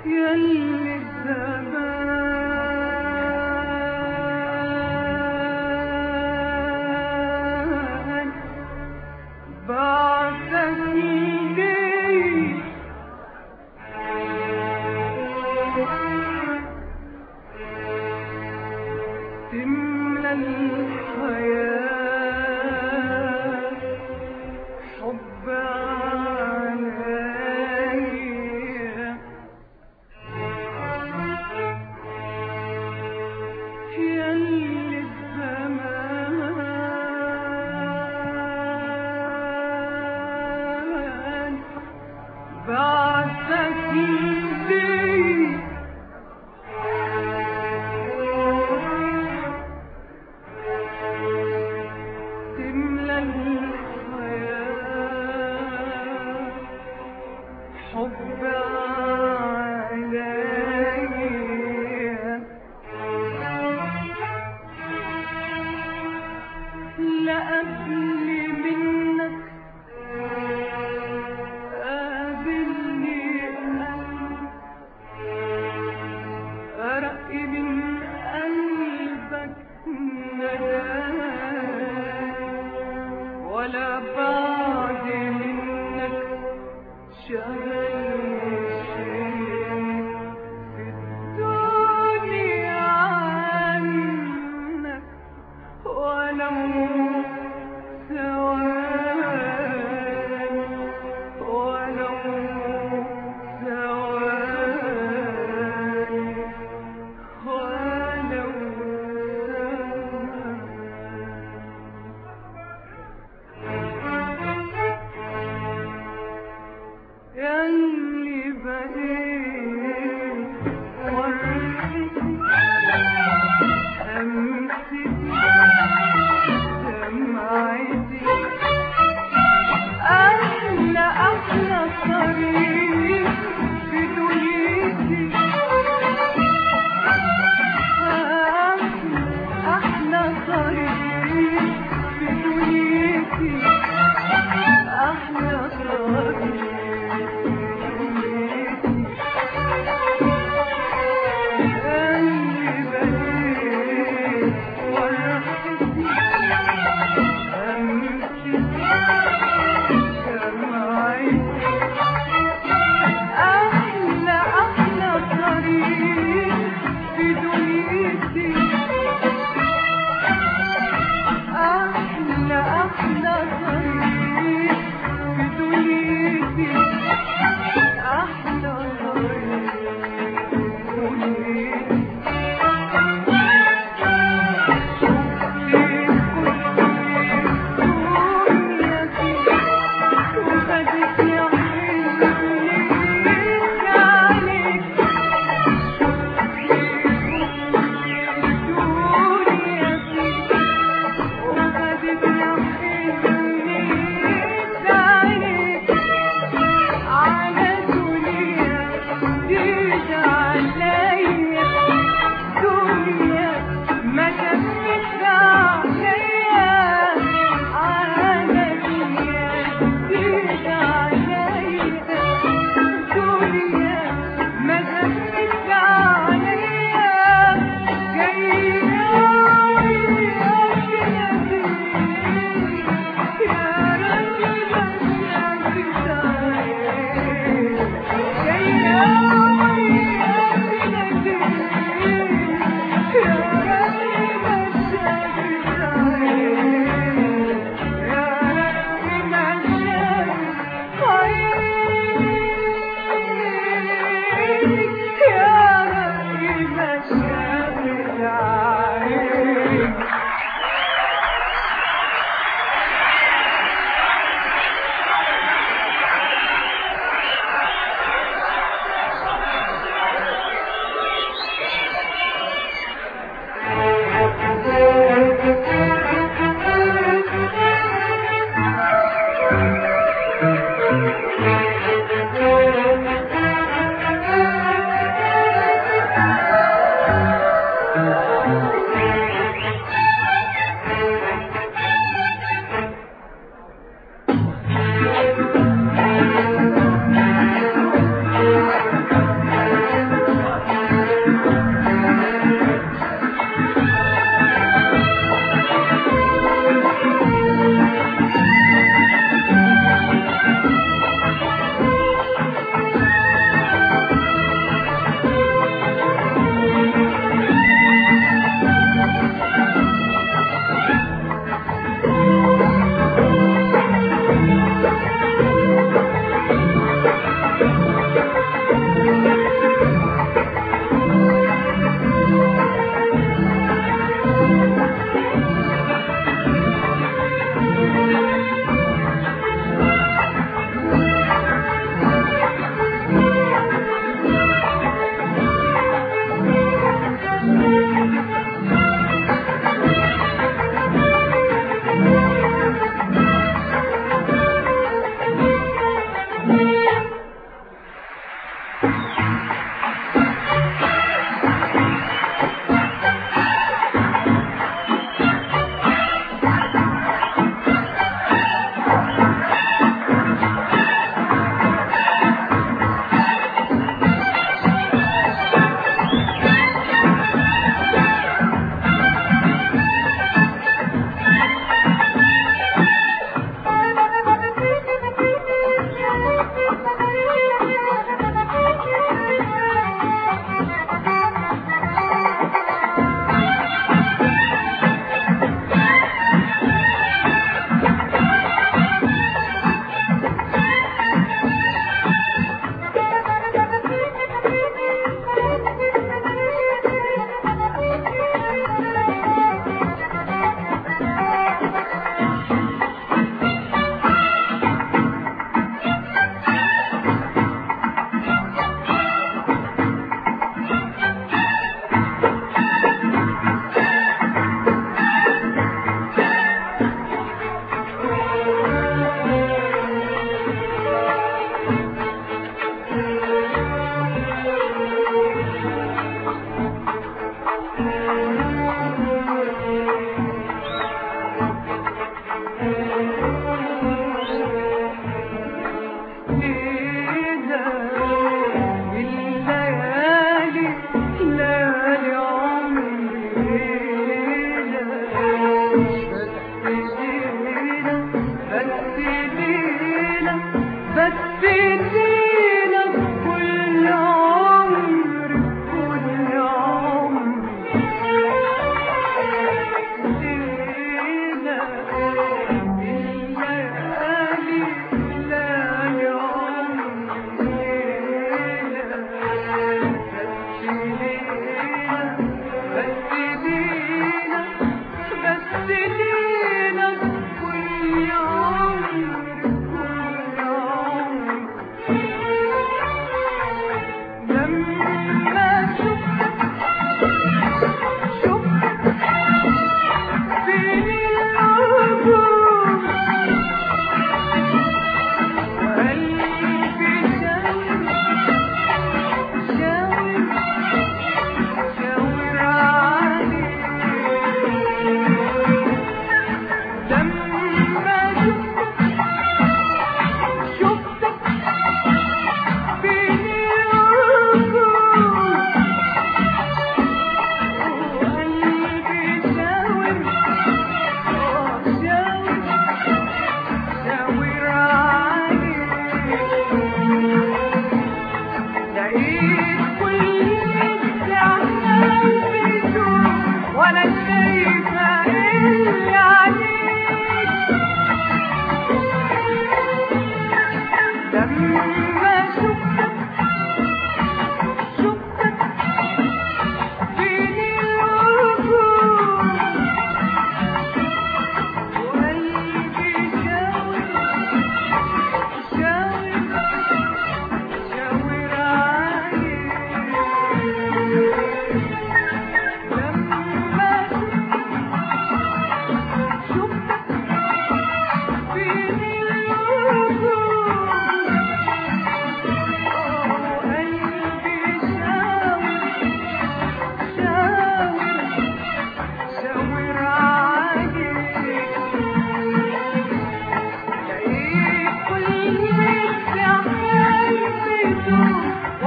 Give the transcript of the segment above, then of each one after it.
يلي الزمان بعدك ليه تملى الحياة حب عليا يلي الزمان بعدك ليه تملى الحياة حب عليا لا قبل منك قابلني قلب أرق من قلبك نداك ولا بعد منك شغل شيء في الدنيا عنك ولو ثواني ولو ثواني ولو يلي بديت فرحتي أمسي دمعتي أحلى أحلى طريق في دنيتي أحلى طريق في دنيتي أحلى طريق في دنيتي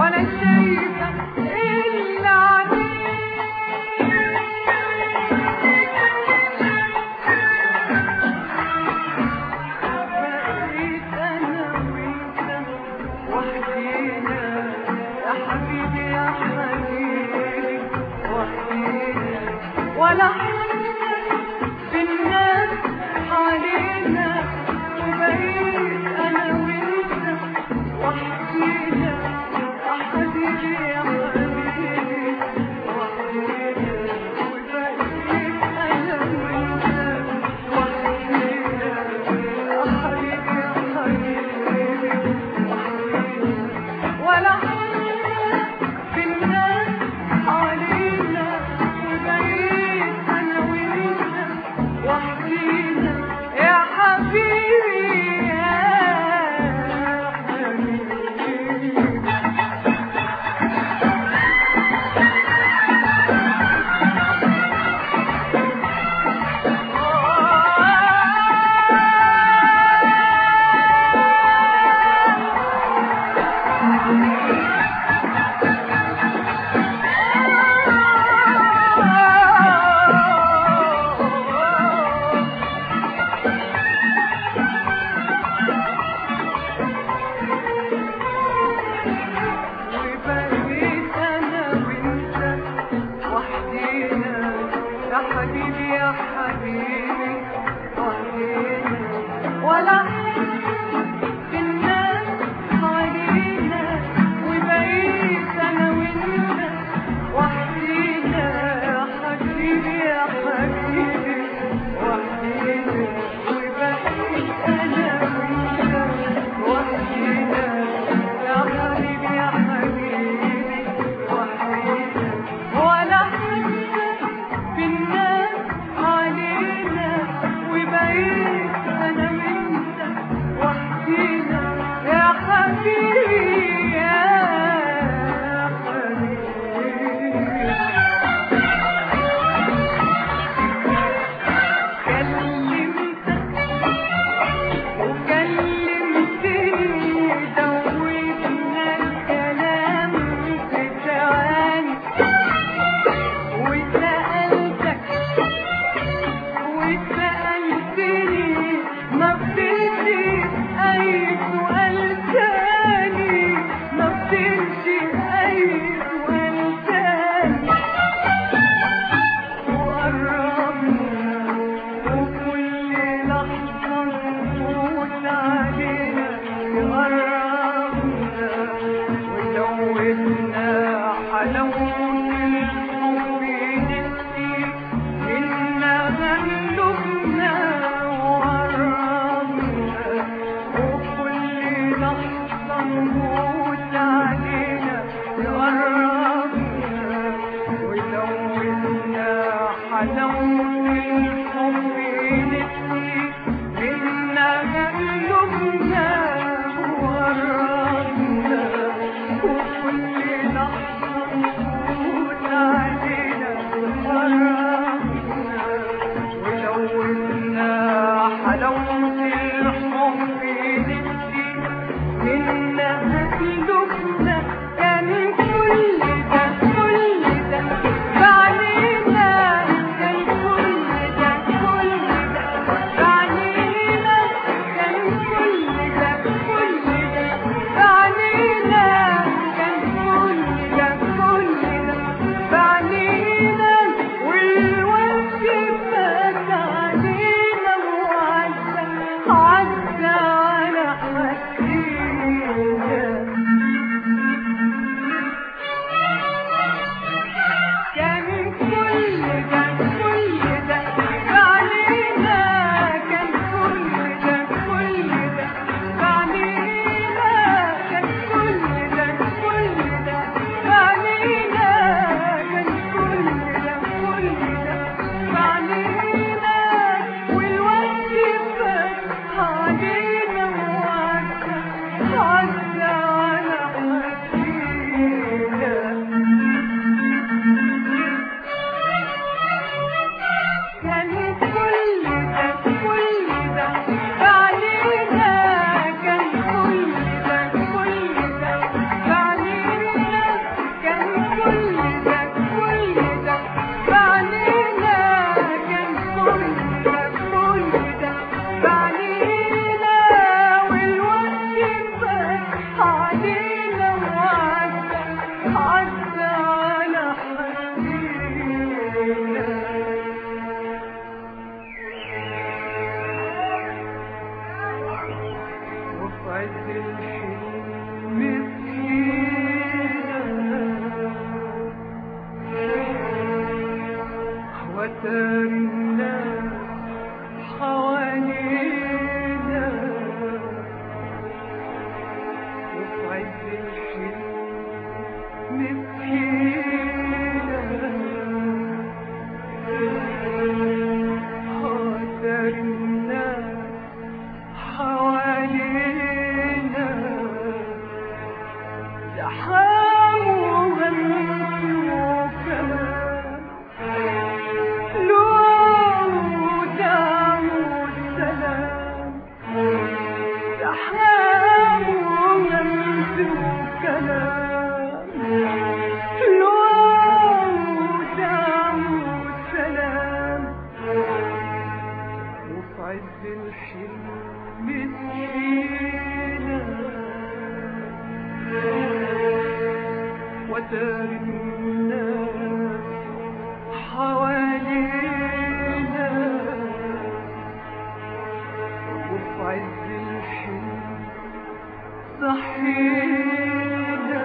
ولا شايفة إلا عليك بقيت أنا وأنت وحدينا يا حبيبي يا حبيبي وحدينا ولا حد في الناس حوالينا وبقيت أنا وأنت وحدينا يا حبيبي يا حبيبي وحدينا وبقيت أنا وأنت وحدينا يا حبيبي يا حبيبي وحدينا ولا حد في الناس حوالينا وبقيت أنا وأنت وحدينا يا حبيبي يا حبيبي وبقيت انا وانت وحدينا يا حبيبي يا حبيبي وحدينا ولا في الناس حوالينا وبقيت انا وانت وحدينا يا حبيبي يا حبيبي وحدينا وبقيت انا وانت وحدينا يا حبيبي يا حبيبي وحدينا ولا حد في الناس علينا وبقيت انا وانت وحدينا يا حبيبي يا حبيبي كلمتك وكلمتني دوبنا الكلام في ثواني وسألتك وسألتني ما بتنسي أي سؤال تاني ما بتنسي أي سؤال تاني وقربنا وكل لحظة نفوت علينا قربنا وزودنا حلاوة الحب نسي منا غلبنا وقربنا وكل لحظة نفوت علينا قربنا وزودنا حلاوة الحب نسي منا غلبنا وقربنا وكل لحظة نفوت علينا قربنا وزودنا حلاوة الحب نسي منا غلبنا كان كل ده كل ده بعدينا كان كل ده كل ده بعدينا كان كل ده كل ده بعدينا كان كل ده كل ده بعدينا والوقت فات علينا وعدى عدى على حسينا كان كل ده كل ده علينا كان كل ده كل ده علينا كان كل ده كل ده علينا كان كل ده كل ده علينا والوقت فات علينا وعدى عدى على حسينا كان كل ده كل ده علينا كان كل ده كل ده علينا وتاري الناس حوالينا وفي عز الحلم نبكينا وتاري الناس حوالينا زحام وغني وكلام لوم ودعم والسلام زحام وغني وكلام لوم ودعم والسلام وفي عز الحلم مسكينة وتاري الناس حوالينا وفي عز الحلم صحينا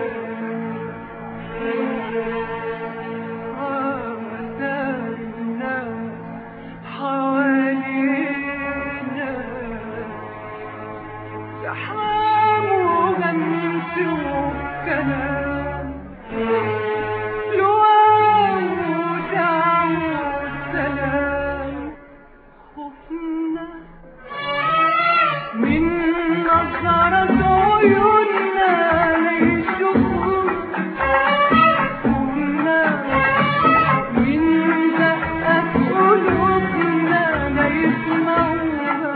وتاري الناس حوالينا زحام وغنت وكلام لوام ودعم والسلام خفنا من نظرة عيوننا ليشوفوا خفنا من دقة قلوبنا ليسمعوها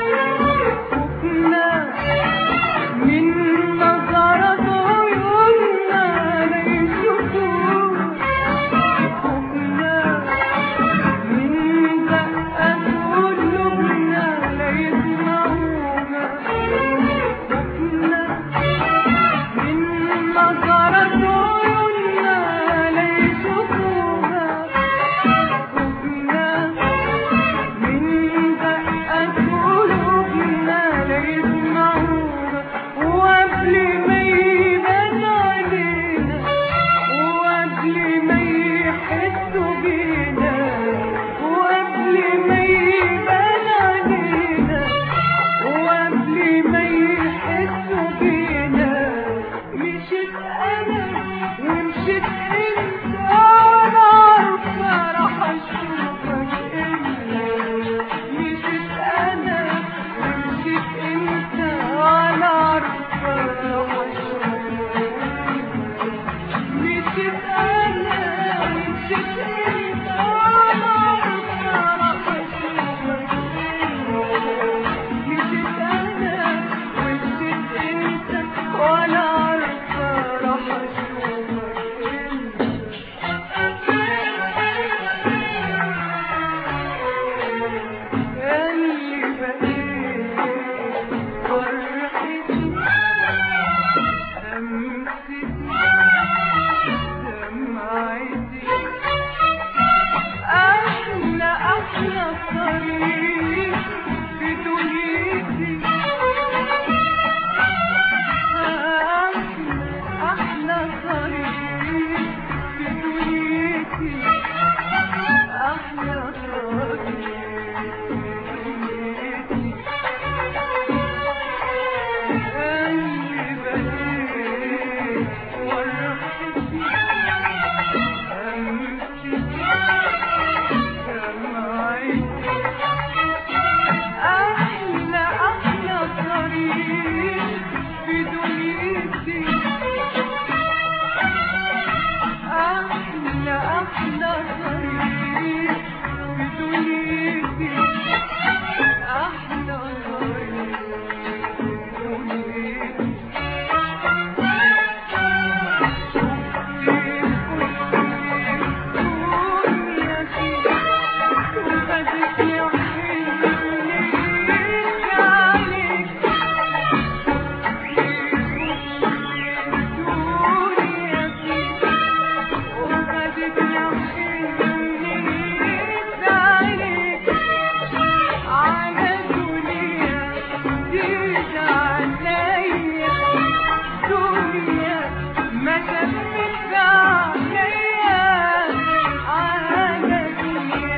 خفنا من نظرة عيوننا ليشوفوها خفنا من دقة قلوبنا ليسمعوها خفنا من نظرة عيوننا ليشوفوها خفنا من دقة قلوبنا ليسمعوها وقبل ما يبان علينا وقبل ما يحسوا بينا وقبل ما يبان علينا وقبل ما يحسوا بينا مشيت انا ومشيت انت انا عارفه راح اشوفك انت مشيت انا ومشيت انت انا عارفه راح اشوفك مشيت انا ومشيت انت انا عارفه راح اشوفك مشيت انا ومشيت انت وانا عارفه راح اشوفك اللي بقيت فرحتي همستي دمعتي أحلى أحلى طريق في دنيتي أحلى أحلى طريق في دنيتي أحلى طريق في دنيتي اللي بقيت ورحتي همستي دمعتي أحلى أحلى طريق في دنيتي أحلى أحلى طريق في دنيتي أحلى طريق في دنيتي ما تبقى عليا على دنيا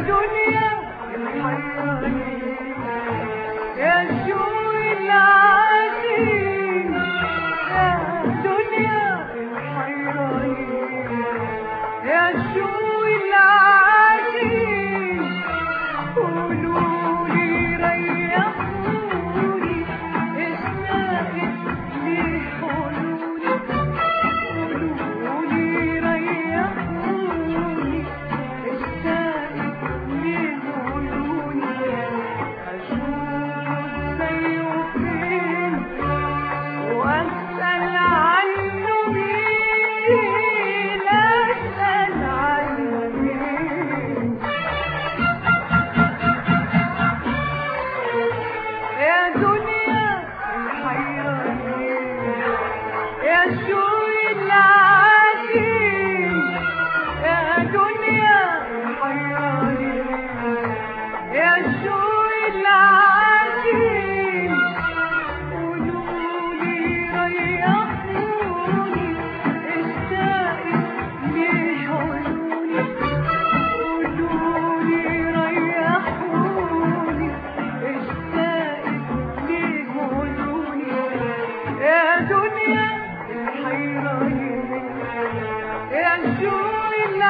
دنيا الحيراني يا شوق العاشقين يا دنيا الحيراني يا شوق العاشقين قولوا لي ريحوني اشتقت ليه قولوا لي ريحوني اشتقت ليه قولوني اشوف زيه فين واسال عنه مين اسال عنه مين يا دنيا الحيراني يا شوق العاشقين يا دنيا الحيراني يا شوق العاشقين قولولي ريحوني اشتقت ليه عيوني قولولي ريحوني اشتقت ليه عيوني يا دنيا الحيراني يا شوق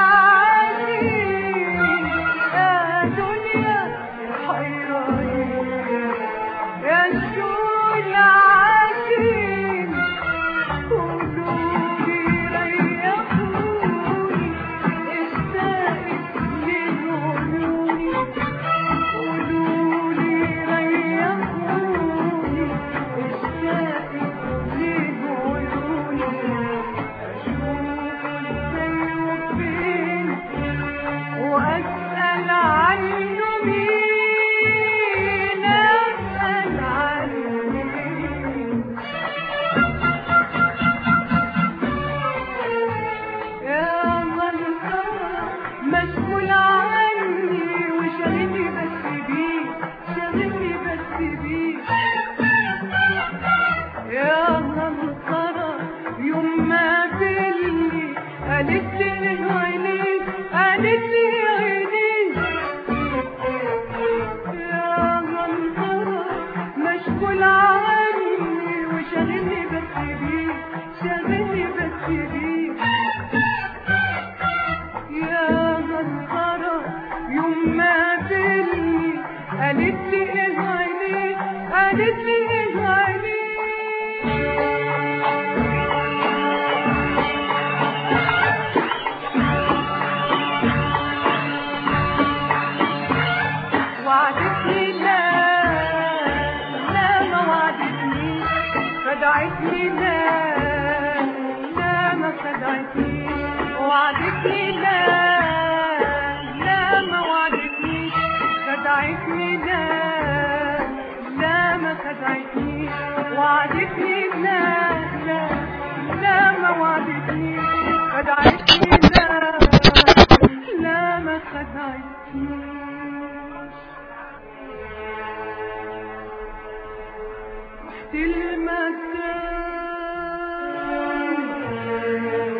العاشقين يا دنيا الحيراني يا شوق العاشقين قولولي ريحوني اشتقت ليه عيوني قولولي ريحوني اشتقت ليه عيوني اشوف زيه فين واسال عنه مين اسال عنه مين يا منظرة مشغول عني وشاغلني بس بيك شاغلني بس بيك يا منظرة يوم ما قابلني قالت لي عينيك قالت لي عينيك يا منظرة مشغول عني وشاغلني بس بيك شاغلني بس بيك يا غزارة يوم ما قابلني قالت لي ايه عينيك قالت لي ايه عينيك وعدتني لا لا ما وعدتني خدعتني لا لا ما خدعتني وعدتني لا لا ما وعدتني خدعتني لا لا ما خدعتني وعدتني لا لا لا ما وعدتني خدعتني لا لا ما خدعتني رحت المكان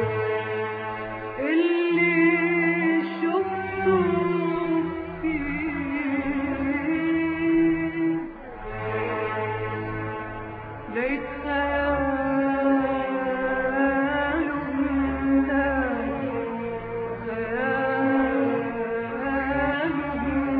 اللي شفته فيه لقيت خياله من خياله من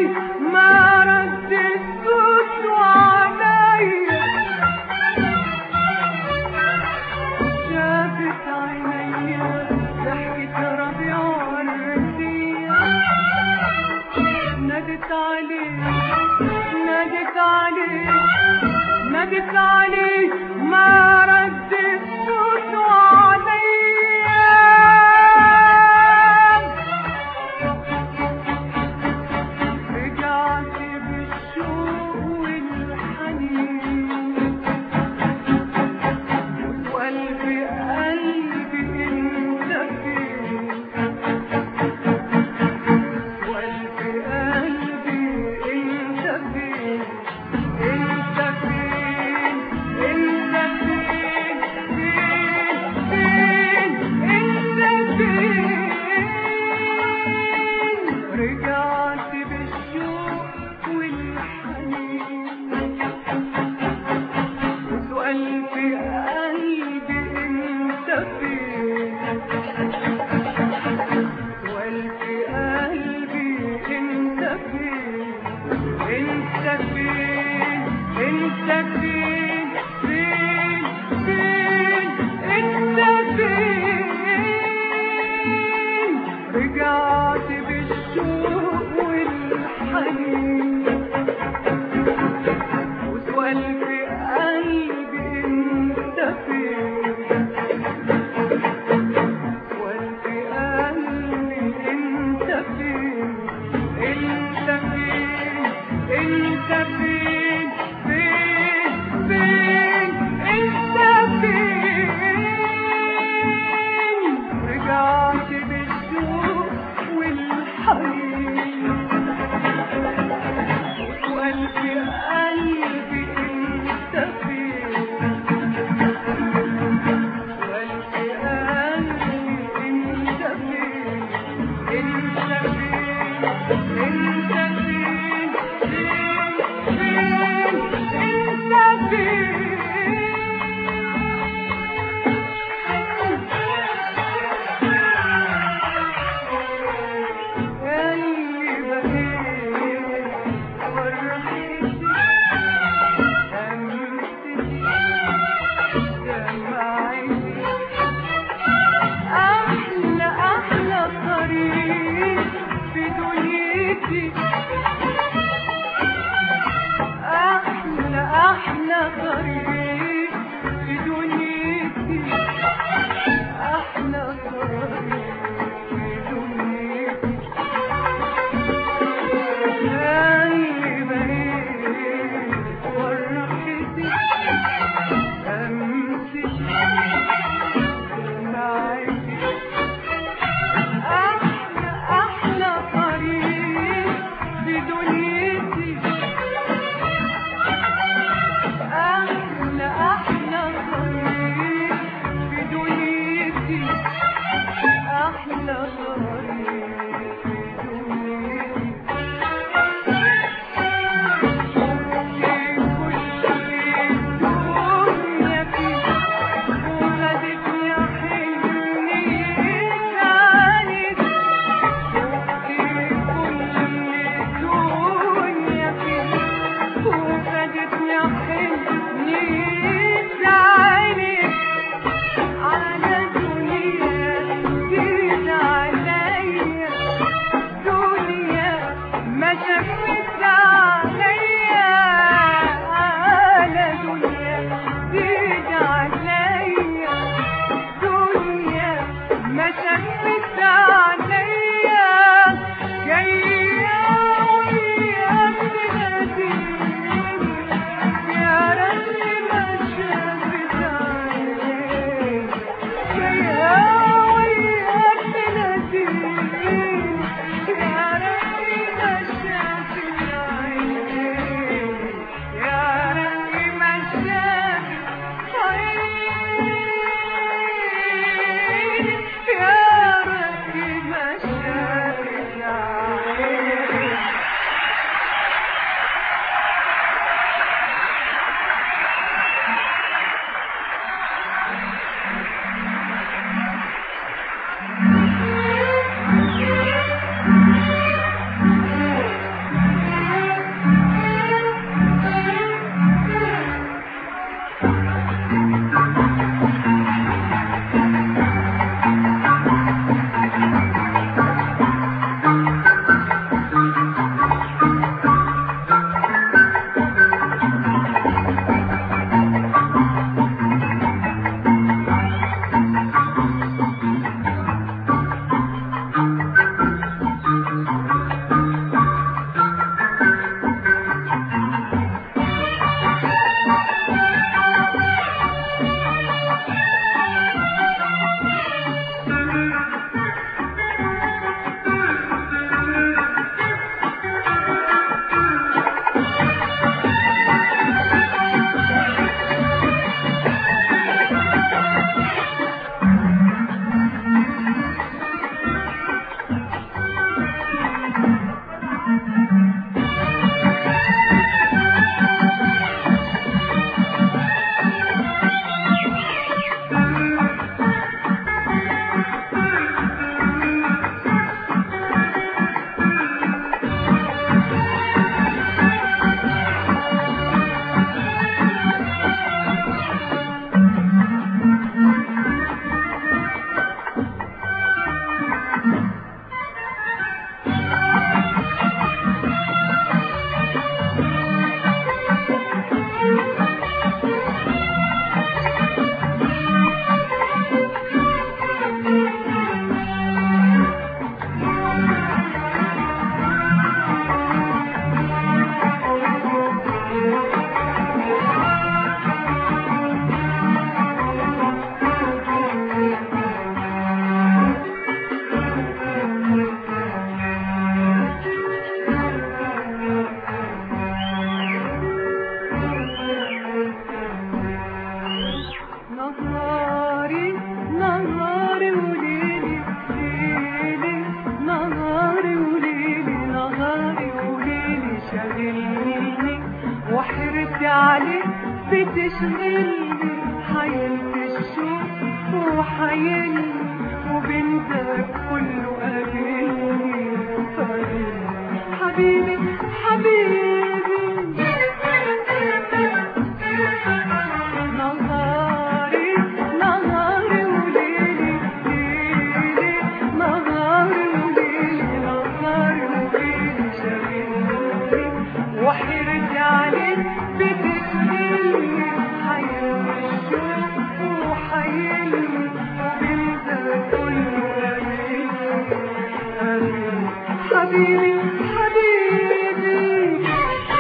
ما رد الصوت عليا شافت عينيا ضحكة ربيع وردية نادت عليه نادت عليه نادت عليه ما رد الصوت عليا رجعت بالشوق والحنين وقلبي قلبي انت فين وقلبي قلبي انت فين انت فين انت فين فين فين انت فين رجعت بالشوق والحنين وسؤال في قلبي انت فين سؤال في قلبي انت فين انت فين انت فين فين فين انت فين رجعت بالشوق والحنين وسؤال في قلبي انت فين سؤال في قلبي انت فين انت فين انت فين فين فين انت فين رجعت بالشوق والحنين وسؤال في قلبي انت فين سؤال في قلبي انت فين انت فين انت فين فين فين انت فين اللي بقيت ورحتي أحلى أحلى طريق في دنيتي أحلى أحلى طريق في دنيتي أحلى طريق في دنيتي اللي بقيت ورحتي أمسي معاكي أحلى أحلى طريق بدنيتي أحلى أحلى طريق بدنيتي أحلى طريق بدنيتي على دنيا جيت عليا دنيا ما شفت عليا على دنيا جيت عليا دنيا ما شفت عليا جاية ويا بلادي يا رب ما شفت عليا جاية ويا بلادي يا رب ما شفت شاغلني وحرصي عليك بتشغلني حيرة الشوق وحيلني وبنتك كله قابلني طيب حبيبي حبيبي نهاري نهاري وليلي ليلي نهاري وليلي نهاري وليلي شاغلني وحيرتي عليك بتشغلني حيرة الشوق وحيلني وبنتك كله قابلني حبيبي حبيبي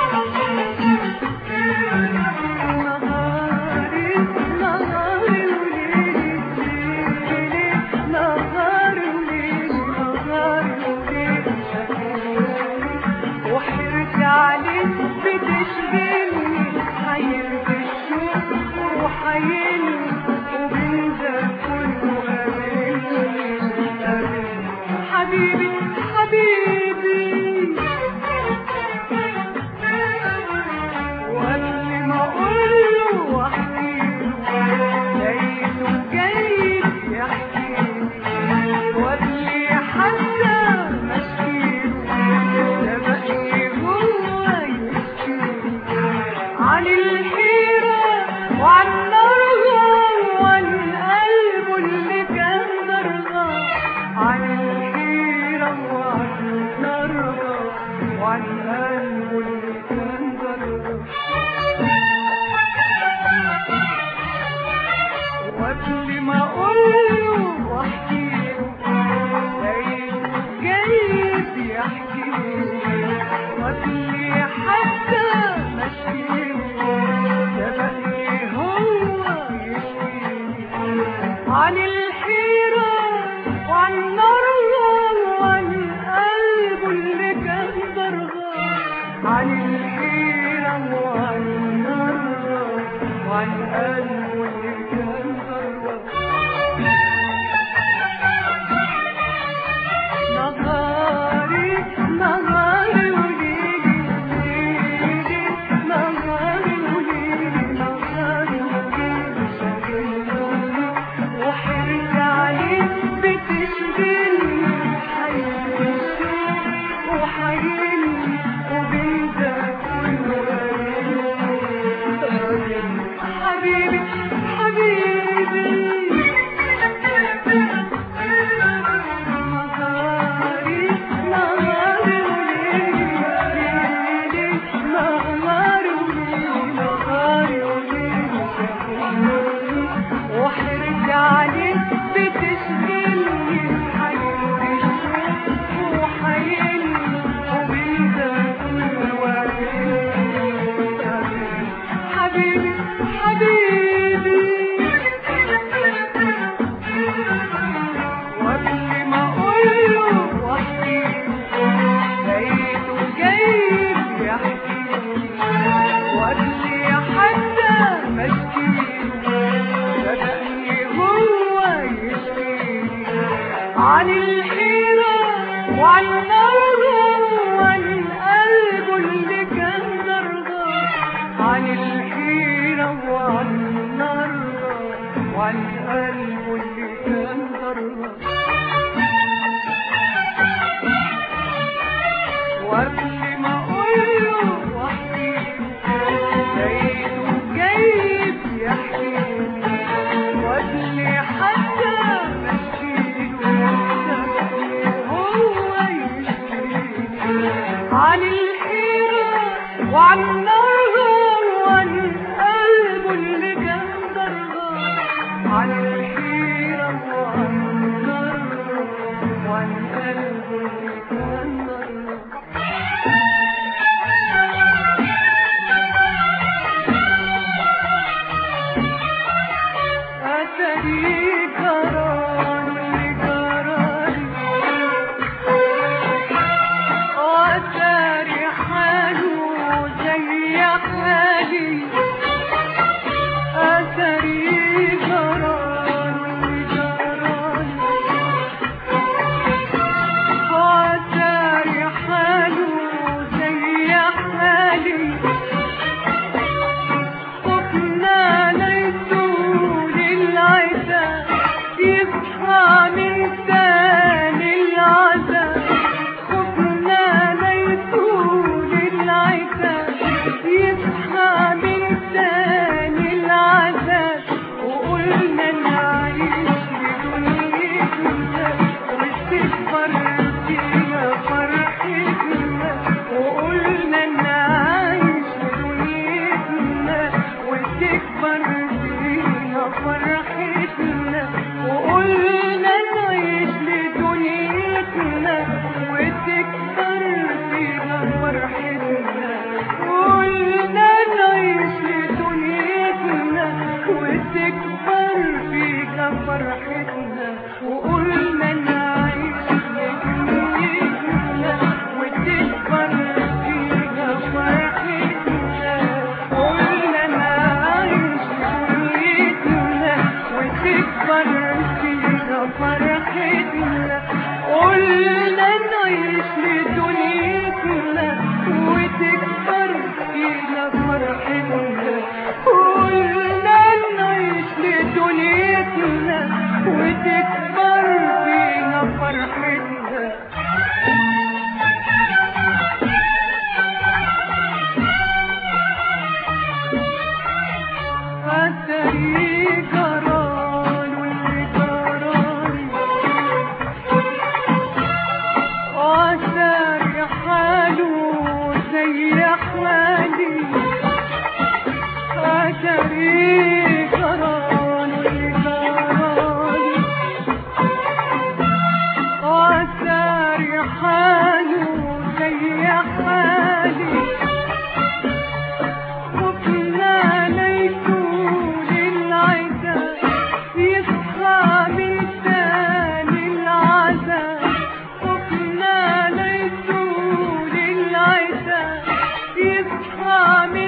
نهاري نهاري وليلي ليلي نهاري وليلي نهاري وليلي شاغلني وحيرتي عليك بتشغلني حيرة الشوق وحيلني وبنتك كله قابلني قابلني حبيبي حبيبي وقبل ما اقوله واحكيله لقيته جاي يحكيلي وقبل حتى ما اشكيله سبقني جوه يحكيلي عن الحيرة وعن نرغب وعن قلبه اللي كان درغب عن الحيرة وعن نرغب وعن قلبه اللي كان درغب وقبل ما اقوله واحكيله لقيته جاي يحكيلي وقبل حتى ما اشكيله سبقني هو يشكيلي عن الحيرة وعن نرغب وعن قلبه اللي كان درغب عن الحيرة وعن نرغب وعن قلبه اللي كان درغب نهاري نهاري وليلي ليلي نهاري وليلي نهاري وليلي شاغلني وحرصي عليك بتشغلني حيرة الشوق وحيلني وبنتك كله قابلني حبيبي حبيبي نهاري نهاري وليلي ليلي نهاري وليلي نهاري وليلي شاغلني وحرصي عليك بتشغلني حيرة الشوق وحيلني وبنتك كله قابلني حبيبي حبيبي وقبل ما اقوله واحكيله لقيته جاي يحكيلي وقبل حتى ما اشكيله بدأني هو يشكيلي عن الحيرة وعن نرغب وعن قلبه اللي كان درغب عن الحيرة وعن نرغب وعن قلبه اللي كان درغب وقبل ما اقوله واحكيله لقيته جاي يحكيلي وقبل حتى ما اشكيله سبقني هو يشكيلي عن الحيرة وعن نرغب وعن قلبه اللي كان درغب عن الحيرة وعن نرغب وعن قلبه اللي كان درغب أتري قرار اللي قراري وأتري حاله زي حالي صفنا ليسول العتاب يصحى من تاني العذاب صفنا ليسول العتاب يصحى من تاني العذاب وقلنا نعيش بدنيتنا وتكبر فينا فرحتنا وقلنا نعيش بدنيتنا وتكبر فينا فرحتنا وقلنا نعيش لدنيتنا وتكبر فينا فرحتنا قلنا نعيش لدنيتنا وتكبر فينا فرحتنا وقلنا نعيش لدنيتنا وتكبر فينا فرحتنا قلنا نعيش لدنيتنا وتكبر فينا فرحتنا قلنا نعيش لدنيتنا وتكبر فينا فرحتنا قلنا نعيش لدنيتنا وتكبر فينا فرحتنا أتري جران واللي جراني وأثر حاله زي حالي أتري جران واللي جراني وأثر حاله زي حالي صفنا ليسول العتاب يصحى من تاني العذاب صفنا ليسول العتاب يصحى من